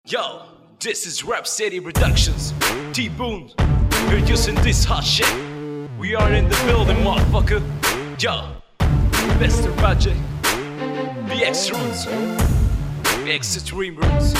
Yo, this is Rap City Productions. T Boone, producing this hot shit. We are in the building, motherfucker. Yo, Mr. Project, BX Roots, BX Extreme Roots.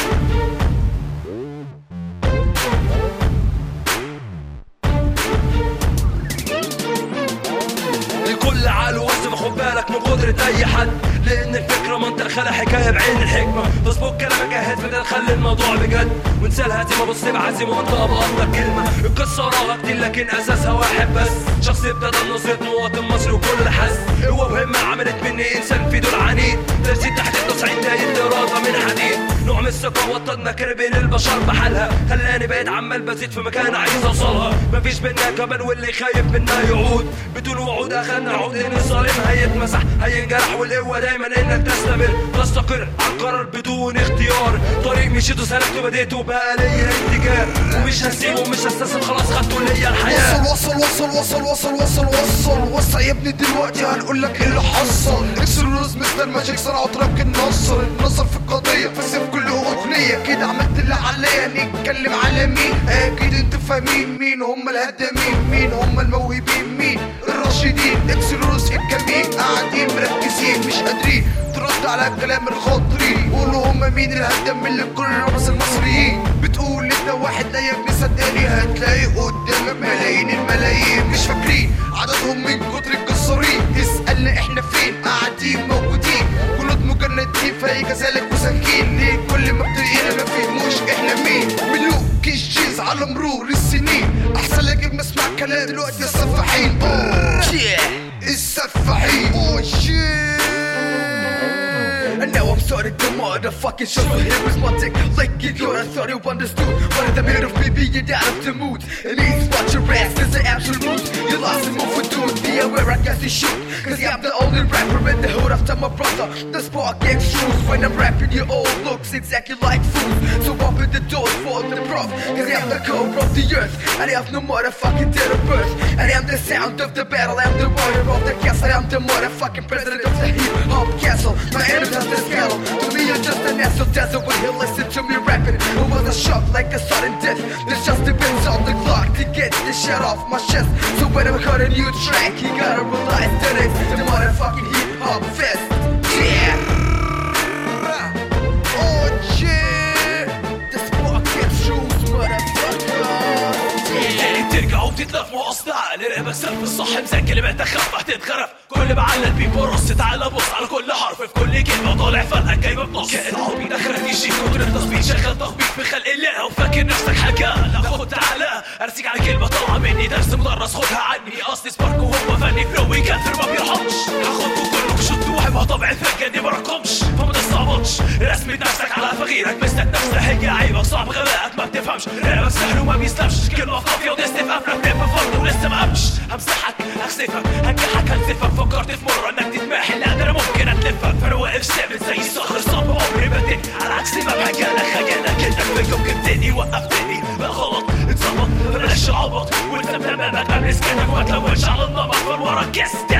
الكل عال ووصف خد بالك من قدرة أي حد لأن الفكرة منطق خلق حكاية بعين الحكمة فاسبوك كلامك أهد بدل خلي الموضوع بجد وانسى الهزيمة بص بعزيمة وانت بأفضل كلمة القصة وراها كتير لكن أساسها واحد بس شخص ابتدى نصرة مواطن مصري وكل حس قوة وهمة عملت مني إنسان في دول عنيد ترسيد تحت التصعيد دايت إرادة من حديد نوع من الثقة وطد مكر بين البشر بحالها خلاني بقيت عمال بزيد في مكان عايز أوصلها مفيش بينا كمان واللي خايف منا يعود بدون وعود أخدنا عود إن الظالم هيتمسح هينجرح والقوة دايما إنك تستمر تستقر عن قرار بدون اختيار طريق مشيته سلكته بديته بقى ليا اتجاه ومش هسيبه ومش هستسلم خلاص خدته ليا الحياة وصل وصل وصل وصل وصل وصل وصل وسع يا ابني دلوقتي هنقول لك ايه اللي حصل اكسر الروز مستر ماجيك صنعوا ترك النصر النصر في القضية فسيب كل اغنية كده عملت اللي عليا نتكلم على مين اكيد انتوا فاهمين مين هم الهدامين مين هم الموهوبين مين الراشدين اكسر الروز الجميل قاعدين مركزين مش قادرين ترد على الكلام الخاطري قولوا هم مين الهدام اللي كل الرقص المصريين بتقول انت واحد لا يا ابني صدقني هتلاقي قدامك ملايين الملايين مش فاكرين عددهم من كتر الجسارين اسألنا احنا فين قاعدين موجودين جنود مجندين فهي كذلك مساكين ليه كل ما بتلاقينا ما فهموش احنا مين ملوك الجيز على مرور السنين احسن لك ما اسمع كلام دلوقتي السفاحين السفاحين اوه shit. And now I'm starting to motherfucking show So here is my dick Like it good, I thought you understood What in the middle of me being out of the mood It means watch your ass, cause the absolute You lost and move for dude Be aware, I guess you should Cause yeah, I'm the only rapper in the hood after my brother The spark gets shoes When I'm rapping, your old looks exactly like fools So open the doors for the prof Cause I am the core of the earth And I have no motherfucking dead of birth And I am the sound of the battle I am the warrior of the castle I am the motherfucking president of the hip hop castle My enemies are the scale To me you're just an asshole desert when he'll listen to me rapping It was a shock like a sudden death There's just depends on the clock to get the shit off my chest So when I'm cut a new track You gotta realize that it's the motherfucking hip hop fest Yeah Oh yeah The spark gets shoes motherfucker Yeah تاني بترجع وبتتلف اصل عقل رقبك سلف الصح مسك كلمات تخاف هتتخرف كل ما على البيب برص تعالى بص على كل حرف في كل كلمه طالع فرقك جايبه بنص كائن عبيط اخرك يشيك كتر التصبيط شغال تخبيط في خلق الله وفاكر نفسك حاجه لا خد تعالى ارسيك على كلمه طالعه مني درس مدرس خدها عني اصلي سبارك وهو فني فلوي كافر ما بيرحمش هاخدكوا كلكم شط وهبقى طبع الفجه دي مرقمش فما تستعبطش رسمة نفسك على فغيرك مثلك نفس هي عيبك صعب غبائك ما بتفهمش رقبك سهل وما بيسلمش كلمه فاضيه ودست في قفلك تبقى فرد ولسه ما قامش همسحك هخسفك هنجحك هنزفك فكرت في مره انك تتماحي لا ده انا ممكن اتلفك فانا واقف ثابت زي الصخر صعب عمري ما تاني على عكس ما بهجالك خجالك انك في يوم جبتني وقفتني بقى غلط اتظبط بلاش العبط وانت تمامك قبل سكانك وما تلوش على النمط من ورا كست